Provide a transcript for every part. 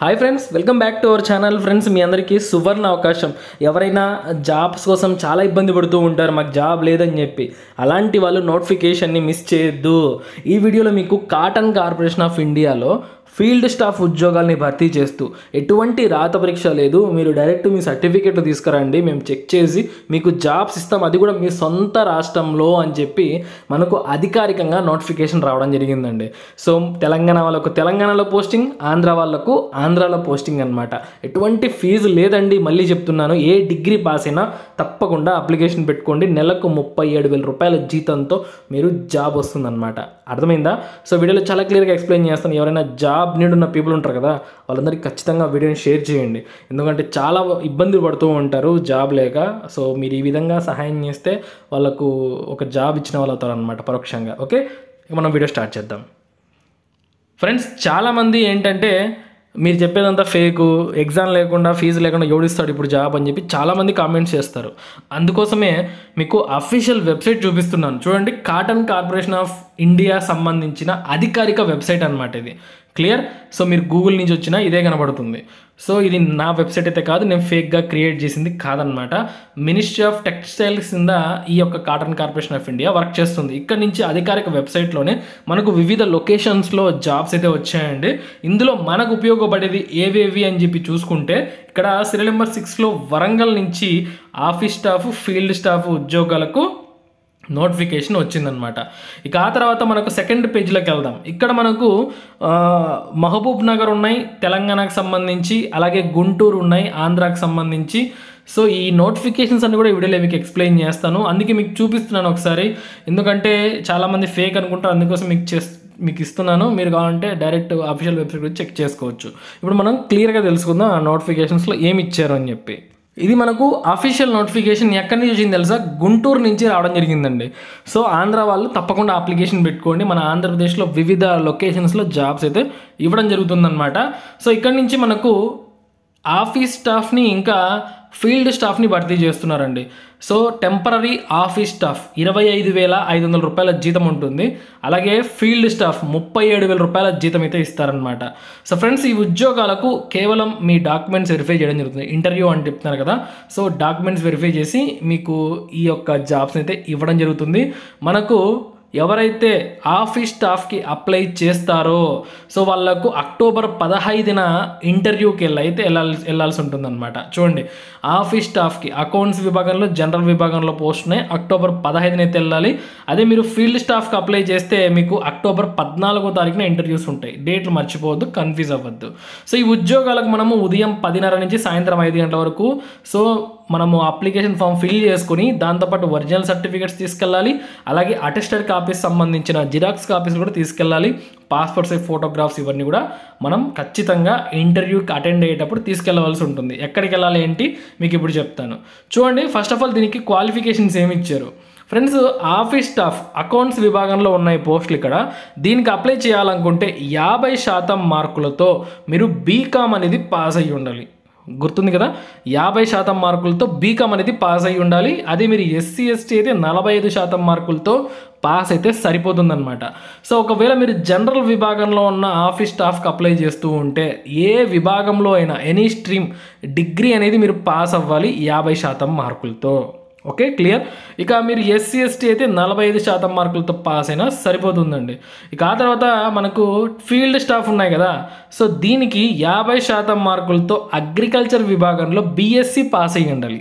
hi friends welcome back to our channel friends మీ అందరికీ సువర్ణ అవకాశం ఎవరైనా జాబ్స్ కోసం చాలా ఇబ్బంది పడుతూ ఉంటారు మాకు జాబ్ లేదని చెప్పి అలాంటి వాళ్ళు నోటిఫికేషన్ని మిస్ చేయొద్దు ఈ వీడియోలో మీకు కాటన్ కార్పొరేషన్ ఆఫ్ ఇండియాలో ఫీల్డ్ స్టాఫ్ ఉద్యోగాల్ని భర్తీ చేస్తూ ఎటువంటి రాత పరీక్ష లేదు మీరు డైరెక్ట్ మీ సర్టిఫికెట్లు తీసుకురండి మేము చెక్ చేసి మీకు జాబ్స్ ఇస్తాం అది కూడా మీ సొంత రాష్ట్రంలో అని చెప్పి మనకు అధికారికంగా నోటిఫికేషన్ రావడం జరిగిందండి సో తెలంగాణ వాళ్ళకు తెలంగాణలో పోస్టింగ్ ఆంధ్ర వాళ్ళకు ఆంధ్రాలో పోస్టింగ్ అనమాట ఎటువంటి ఫీజు లేదండి మళ్ళీ చెప్తున్నాను ఏ డిగ్రీ పాస్ అయినా తప్పకుండా అప్లికేషన్ పెట్టుకోండి నెలకు ముప్పై ఏడు వేల రూపాయల జీతంతో మీరు జాబ్ వస్తుందన్నమాట అర్థమైందా సో వీడియోలో చాలా క్లియర్గా ఎక్స్ప్లెయిన్ చేస్తాను ఎవరైనా జాబ్ నీడ్ ఉన్న పీపుల్ ఉంటారు కదా వాళ్ళందరికీ ఖచ్చితంగా వీడియోని షేర్ చేయండి ఎందుకంటే చాలా ఇబ్బందులు పడుతూ ఉంటారు జాబ్ లేక సో మీరు ఈ విధంగా సహాయం చేస్తే వాళ్ళకు ఒక జాబ్ ఇచ్చిన వాళ్ళు అవుతారు అనమాట పరోక్షంగా ఓకే ఇక మనం వీడియో స్టార్ట్ చేద్దాం ఫ్రెండ్స్ చాలామంది ఏంటంటే మీరు చెప్పేదంతా ఫేకు ఎగ్జామ్ లేకుండా ఫీజు లేకుండా ఎవడిస్తాడు ఇప్పుడు జాబ్ అని చెప్పి చాలామంది కామెంట్స్ చేస్తారు అందుకోసమే మీకు అఫీషియల్ వెబ్సైట్ చూపిస్తున్నాను చూడండి కాటన్ కార్పొరేషన్ ఆఫ్ ఇండియా సంబంధించిన అధికారిక వెబ్సైట్ అనమాట ఇది క్లియర్ సో మీరు గూగుల్ నుంచి వచ్చినా ఇదే కనబడుతుంది సో ఇది నా వెబ్సైట్ అయితే కాదు నేను ఫేక్గా క్రియేట్ చేసింది కాదనమాట మినిస్ట్రీ ఆఫ్ టెక్స్టైల్స్ కింద ఈ యొక్క cotton corporation of India work చేస్తుంది ఇక్కడ నుంచి అధికారిక వెబ్సైట్లోనే మనకు వివిధ లొకేషన్స్లో జాబ్స్ అయితే వచ్చాయండి ఇందులో మనకు ఉపయోగపడేది ఏవేవి అని చెప్పి చూసుకుంటే ఇక్కడ సీరియల్ నెంబర్ సిక్స్లో వరంగల్ నుంచి ఆఫీస్ స్టాఫ్ ఫీల్డ్ స్టాఫ్ ఉద్యోగాలకు నోటిఫికేషన్ వచ్చిందనమాట ఇక ఆ తర్వాత మనకు సెకండ్ పేజ్లోకి వెళ్దాం ఇక్కడ మనకు ఆ, మహబూబ్ నగర్ ఉన్నాయి తెలంగాణకు సంబంధించి అలాగే గుంటూరు ఉన్నాయి ఆంధ్రాకి సంబంధించి సో ఈ నోటిఫికేషన్స్ అన్ని కూడా ఈ వీడియోలో మీకు ఎక్స్ప్లెయిన్ చేస్తాను అందుకే మీకు చూపిస్తున్నాను ఒకసారి ఎందుకంటే చాలామంది ఫేక్ అనుకుంటారు అందుకోసం మీకు చేస్ మీకు ఇస్తున్నాను మీరు కావాలంటే డైరెక్ట్ అఫీషియల్ వెబ్సైట్ గురించి చెక్ చేసుకోవచ్చు ఇప్పుడు మనం క్లియర్గా తెలుసుకుందాం ఆ నోటిఫికేషన్స్లో ఏమి ఇచ్చారు అని చెప్పి ఇది మనకు అఫీషియల్ నోటిఫికేషన్ ఎక్కడి నుంచి వచ్చింది తెలుసా గుంటూరు నుంచి రావడం జరిగిందండి సో ఆంధ్ర వాళ్ళు తప్పకుండా అప్లికేషన్ పెట్టుకోండి మన ఆంధ్రప్రదేశ్లో వివిధ లొకేషన్స్లో జాబ్స్ అయితే ఇవ్వడం జరుగుతుందన్నమాట సో ఇక్కడి నుంచి మనకు ఆఫీస్ స్టాఫ్ని ఇంకా ఫీల్డ్ స్టాఫ్ని భర్తీ చేస్తున్నారండి సో టెంపరీ ఆఫీస్ స్టాఫ్ ఇరవై ఐదు వేల ఐదు వందల రూపాయల జీతం ఉంటుంది అలాగే ఫీల్డ్ స్టాఫ్ ముప్పై ఏడు వేల రూపాయల జీతం అయితే ఇస్తారనమాట సో ఫ్రెండ్స్ ఈ ఉద్యోగాలకు కేవలం మీ డాక్యుమెంట్స్ వెరిఫై చేయడం జరుగుతుంది ఇంటర్వ్యూ అని చెప్తున్నారు కదా సో డాక్యుమెంట్స్ వెరిఫై చేసి మీకు ఈ యొక్క జాబ్స్ని అయితే ఇవ్వడం జరుగుతుంది మనకు ఎవరైతే ఆఫీస్ స్టాఫ్కి అప్లై చేస్తారో సో వాళ్ళకు అక్టోబర్ పదహైదున ఇంటర్వ్యూకి వెళ్ళి అయితే వెళ్ళాల్సి వెళ్ళాల్సి ఉంటుందన్నమాట చూడండి ఆఫీస్ స్టాఫ్కి అకౌంట్స్ విభాగంలో జనరల్ విభాగంలో పోస్ట్ ఉన్నాయి అక్టోబర్ పదహైదున అయితే వెళ్ళాలి అదే మీరు ఫీల్డ్ స్టాఫ్కి అప్లై చేస్తే మీకు అక్టోబర్ పద్నాలుగో తారీఖున ఇంటర్వ్యూస్ ఉంటాయి డేట్లు మర్చిపోవద్దు కన్ఫ్యూజ్ అవ్వద్దు సో ఈ ఉద్యోగాలకు మనము ఉదయం పదిన్నర నుంచి సాయంత్రం ఐదు గంటల వరకు సో మనము అప్లికేషన్ ఫామ్ ఫిల్ చేసుకుని దాంతోపాటు ఒరిజినల్ సర్టిఫికేట్స్ తీసుకెళ్ళాలి అలాగే అటెస్టెడ్ కాపీస్ సంబంధించిన జిరాక్స్ కాపీస్ కూడా తీసుకెళ్ళాలి పాస్పోర్ట్ సైజ్ ఫోటోగ్రాఫ్స్ ఇవన్నీ కూడా మనం ఖచ్చితంగా ఇంటర్వ్యూకి అటెండ్ అయ్యేటప్పుడు తీసుకెళ్ళవలసి ఉంటుంది ఎక్కడికి వెళ్ళాలి ఏంటి మీకు ఇప్పుడు చెప్తాను చూడండి ఫస్ట్ ఆఫ్ ఆల్ దీనికి క్వాలిఫికేషన్స్ ఏమి ఇచ్చారు ఫ్రెండ్స్ ఆఫీస్ స్టాఫ్ అకౌంట్స్ విభాగంలో ఉన్నాయి పోస్టులు ఇక్కడ దీనికి అప్లై చేయాలనుకుంటే యాభై శాతం మార్కులతో మీరు బీకామ్ అనేది పాస్ అయ్యి ఉండాలి గుర్తుంది కదా యాభై శాతం మార్కులతో బీకామ్ అనేది పాస్ అయ్యి ఉండాలి అదే మీరు ఎస్సీ ఎస్టీ అయితే నలభై ఐదు శాతం మార్కులతో పాస్ అయితే సరిపోతుందన్నమాట సో ఒకవేళ మీరు జనరల్ విభాగంలో ఉన్న ఆఫీస్ స్టాఫ్కి అప్లై చేస్తూ ఉంటే ఏ విభాగంలో అయినా ఎనీ స్ట్రీమ్ డిగ్రీ అనేది మీరు పాస్ అవ్వాలి యాభై శాతం మార్కులతో ఓకే క్లియర్ ఇక మీరు ఎస్సీ ఎస్టీ అయితే నలభై ఐదు శాతం మార్కులతో పాస్ అయినా సరిపోతుందండి ఇక ఆ తర్వాత మనకు ఫీల్డ్ స్టాఫ్ ఉన్నాయి కదా సో దీనికి యాభై శాతం మార్కులతో అగ్రికల్చర్ విభాగంలో బీఎస్సీ పాస్ అయ్యి ఉండాలి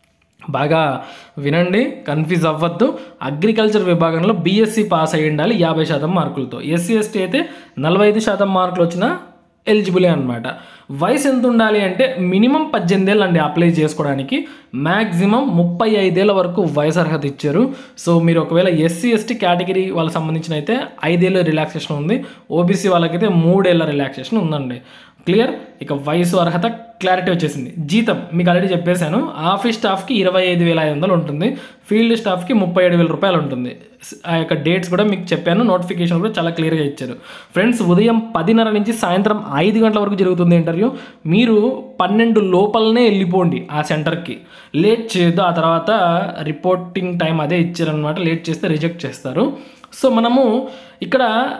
బాగా వినండి కన్ఫ్యూజ్ అవ్వద్దు అగ్రికల్చర్ విభాగంలో బీఎస్సీ పాస్ అయ్యి ఉండాలి యాభై శాతం మార్కులతో ఎస్సీ ఎస్టీ అయితే నలభై ఐదు శాతం మార్కులు వచ్చినా ఎలిజిబులే అనమాట వయసు ఎంత ఉండాలి అంటే మినిమం పద్దెనిమిది ఏళ్ళు అండి అప్లై చేసుకోవడానికి మ్యాక్సిమం ముప్పై ఐదేళ్ళ వరకు వయసు అర్హత ఇచ్చారు సో మీరు ఒకవేళ ఎస్సీ ఎస్టీ కేటగిరీ వాళ్ళకి సంబంధించిన అయితే ఐదేళ్ళ రిలాక్సేషన్ ఉంది ఓబీసీ వాళ్ళకైతే మూడేళ్ళ రిలాక్సేషన్ ఉందండి క్లియర్ ఇక వయసు అర్హత క్లారిటీ వచ్చేసింది జీతం మీకు ఆల్రెడీ చెప్పేశాను ఆఫీస్ స్టాఫ్కి ఇరవై ఐదు వేల ఐదు వందలు ఉంటుంది ఫీల్డ్ స్టాఫ్కి ముప్పై ఏడు వేల రూపాయలు ఉంటుంది ఆ యొక్క డేట్స్ కూడా మీకు చెప్పాను నోటిఫికేషన్ కూడా చాలా క్లియర్గా ఇచ్చారు ఫ్రెండ్స్ ఉదయం పదిన్నర నుంచి సాయంత్రం ఐదు గంటల వరకు జరుగుతుంది ఇంటర్వ్యూ మీరు పన్నెండు లోపలనే వెళ్ళిపోండి ఆ సెంటర్కి లేట్ చేయొద్దు ఆ తర్వాత రిపోర్టింగ్ టైం అదే ఇచ్చారనమాట లేట్ చేస్తే రిజెక్ట్ చేస్తారు సో మనము ఇక్కడ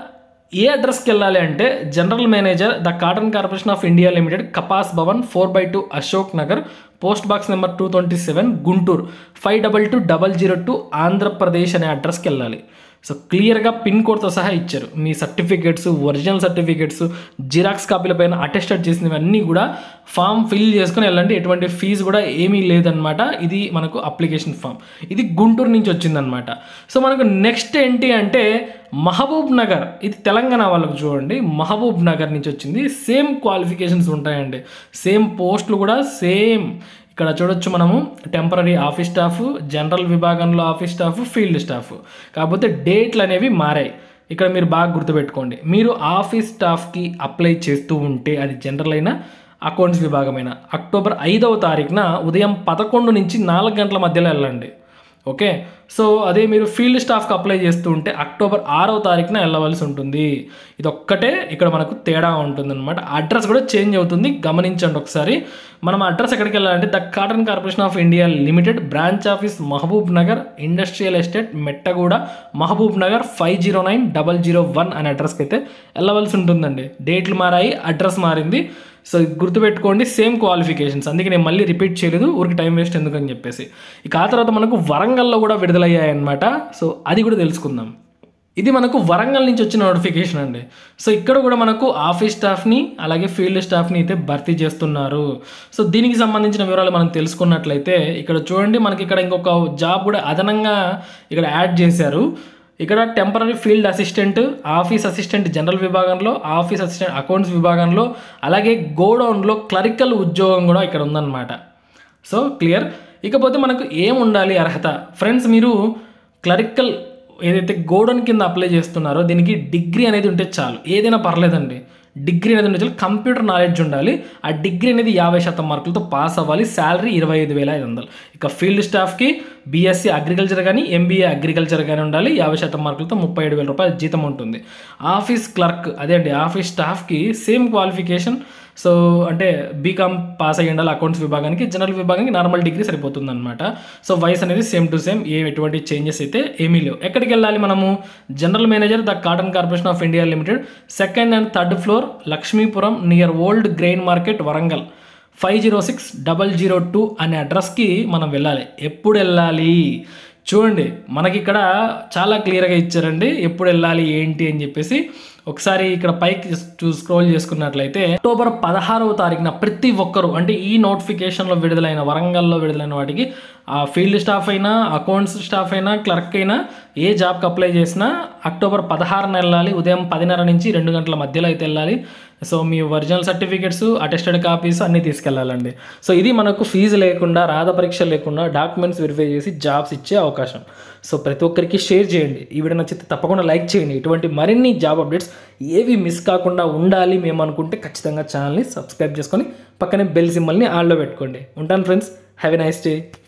ఏ అడ్రస్కి వెళ్ళాలి అంటే general manager the cotton corporation of India limited Kapas Bhavan four by two Ashok Nagar post box number two twenty seven Guntur five double two double zero two Andhra Pradesh అనే అడ్రస్కి వెళ్ళాలి సో క్లియర్గా పిన్ కోడ్తో సహా ఇచ్చారు మీ సర్టిఫికేట్స్ ఒరిజినల్ సర్టిఫికేట్స్ జిరాక్స్ కాపీల పైన అటెస్టెడ్ చేసినవన్నీ కూడా ఫామ్ ఫిల్ చేసుకుని వెళ్ళండి ఎటువంటి ఫీజు కూడా ఏమీ లేదనమాట ఇది మనకు అప్లికేషన్ ఫామ్ ఇది గుంటూరు నుంచి వచ్చిందనమాట సో మనకు నెక్స్ట్ ఏంటి అంటే మహబూబ్ నగర్ ఇది తెలంగాణ వాళ్ళకు చూడండి మహబూబ్ నగర్ నుంచి వచ్చింది సేమ్ క్వాలిఫికేషన్స్ ఉంటాయండి సేమ్ పోస్టులు కూడా సేమ్ ఇక్కడ చూడొచ్చు మనము టెంపరీ ఆఫీస్ స్టాఫ్ జనరల్ విభాగంలో ఆఫీస్ స్టాఫ్ ఫీల్డ్ స్టాఫ్ కాకపోతే డేట్లు అనేవి మారాయి ఇక్కడ మీరు బాగా గుర్తుపెట్టుకోండి మీరు ఆఫీస్ స్టాఫ్కి అప్లై చేస్తూ ఉంటే అది జనరల్ అయినా అకౌంట్స్ విభాగమైన అక్టోబర్ ఐదవ తారీఖున ఉదయం పదకొండు నుంచి నాలుగు గంటల మధ్యలో వెళ్ళండి ఓకే సో అదే మీరు ఫీల్డ్ స్టాఫ్కి అప్లై చేస్తూ ఉంటే అక్టోబర్ ఆరవ తారీఖున వెళ్ళవలసి ఉంటుంది ఇది ఒక్కటే ఇక్కడ మనకు తేడా ఉంటుంది అనమాట అడ్రస్ కూడా చేంజ్ అవుతుంది గమనించండి ఒకసారి మనం అడ్రస్ ఎక్కడికి వెళ్ళాలంటే the cotton corporation of India limited branch office Mahabub Nagar industrial estate Mettaguda Mahabub Nagar five zero nine double zero one అనే అడ్రస్కి అయితే వెళ్ళవలసి ఉంటుందండి డేట్లు మారాయి అడ్రస్ మారింది సో గుర్తుపెట్టుకోండి సేమ్ క్వాలిఫికేషన్స్ అందుకే నేను మళ్ళీ రిపీట్ చేయలేదు ఊరికి టైం వేస్ట్ ఎందుకని చెప్పేసి ఇక ఆ తర్వాత మనకు వరంగల్లో కూడా విడుదలయ్యాయి అనమాట సో అది కూడా తెలుసుకుందాం ఇది మనకు వరంగల్ నుంచి వచ్చిన నోటిఫికేషన్ అండి సో ఇక్కడ కూడా మనకు ఆఫీస్ స్టాఫ్ని అలాగే ఫీల్డ్ స్టాఫ్ని అయితే భర్తీ చేస్తున్నారు సో దీనికి సంబంధించిన వివరాలు మనం తెలుసుకున్నట్లయితే ఇక్కడ చూడండి మనకి ఇక్కడ ఇంకొక జాబ్ కూడా అదనంగా ఇక్కడ యాడ్ చేశారు ఇక్కడ temporary field assistant office assistant general విభాగంలో ఆఫీస్ అసిస్టెంట్ అకౌంట్స్ విభాగంలో అలాగే గోడౌన్లో క్లరికల్ ఉద్యోగం కూడా ఇక్కడ ఉందన్నమాట సో క్లియర్ ఇకపోతే మనకు ఏం ఉండాలి అర్హత ఫ్రెండ్స్ మీరు క్లరికల్ ఏదైతే గోడౌన్ కింద అప్లై చేస్తున్నారో దీనికి డిగ్రీ అనేది ఉంటే చాలు ఏదైనా పర్లేదండి డిగ్రీ అనేది ఉంటే చాలు కంప్యూటర్ నాలెడ్జ్ ఉండాలి ఆ డిగ్రీ అనేది యాభై శాతం మార్కులతో పాస్ అవ్వాలి శాలరీ ఇరవై ఐదు వేల ఐదు వందలు ఇక ఫీల్డ్ స్టాఫ్కి బీఎస్సీ అగ్రికల్చర్ కానీ ఎంబీఏ అగ్రికల్చర్ కానీ ఉండాలి యాభై శాతం మార్కులతో ముప్పై ఏడు వేల రూపాయల జీతం ఉంటుంది ఆఫీస్ క్లర్క్ అదే అండి ఆఫీస్ స్టాఫ్కి సేమ్ క్వాలిఫికేషన్ సో అంటే బీకామ్ పాస్ అయ్యి ఉండాలి అకౌంట్స్ విభాగానికి జనరల్ విభాగానికి నార్మల్ డిగ్రీ సరిపోతుంది అనమాట సో వయసు అనేది సేమ్ టు సేమ్ ఏ ఎటువంటి చేంజెస్ అయితే ఏమీ లేవు ఎక్కడికి వెళ్ళాలి మనము general manager the cotton corporation of India limited second and third floor Lakshmipuram near old grain market Warangal five zero six double zero two అనే అడ్రస్కి మనం వెళ్ళాలి ఎప్పుడు వెళ్ళాలి చూడండి మనకి ఇక్కడ చాలా క్లియర్గా ఇచ్చారండి ఎప్పుడు వెళ్ళాలి ఏంటి అని చెప్పేసి ఒకసారి ఇక్కడ పైకి చూ స్క్రోల్ చేసుకున్నట్లయితే అక్టోబర్ పదహారవ తారీఖున ప్రతి ఒక్కరు అంటే ఈ నోటిఫికేషన్లో విడుదలైన వరంగల్లో విడుదలైన వాటికి ఆ ఫీల్డ్ స్టాఫ్ అయినా అకౌంట్స్ స్టాఫ్ అయినా క్లర్క్ అయినా ఏ జాబ్కి అప్లై చేసినా అక్టోబర్ పదహారున వెళ్ళాలి ఉదయం పదిన్నర నుంచి రెండు గంటల మధ్యలో అయితే వెళ్ళాలి సో మీ ఒరిజినల్ సర్టిఫికెట్స్ అటెస్టెడ్ కాపీస్ అన్నీ తీసుకెళ్ళాలండి సో ఇది మనకు ఫీజు లేకుండా రాత పరీక్ష లేకుండా డాక్యుమెంట్స్ వెరిఫై చేసి జాబ్స్ ఇచ్చే అవకాశం సో ప్రతి ఒక్కరికి షేర్ చేయండి ఈ వీడియో నచ్చితే తప్పకుండా లైక్ చేయండి ఇటువంటి మరిన్ని జాబ్ అప్డేట్స్ ఏవి మిస్ కాకుండా ఉండాలి మేము అనుకుంటే ఖచ్చితంగా ఛానల్ని సబ్స్క్రైబ్ చేసుకొని పక్కనే బెల్ సింబల్ని ఆన్లో పెట్టుకోండి ఉంటాను friends have a nice day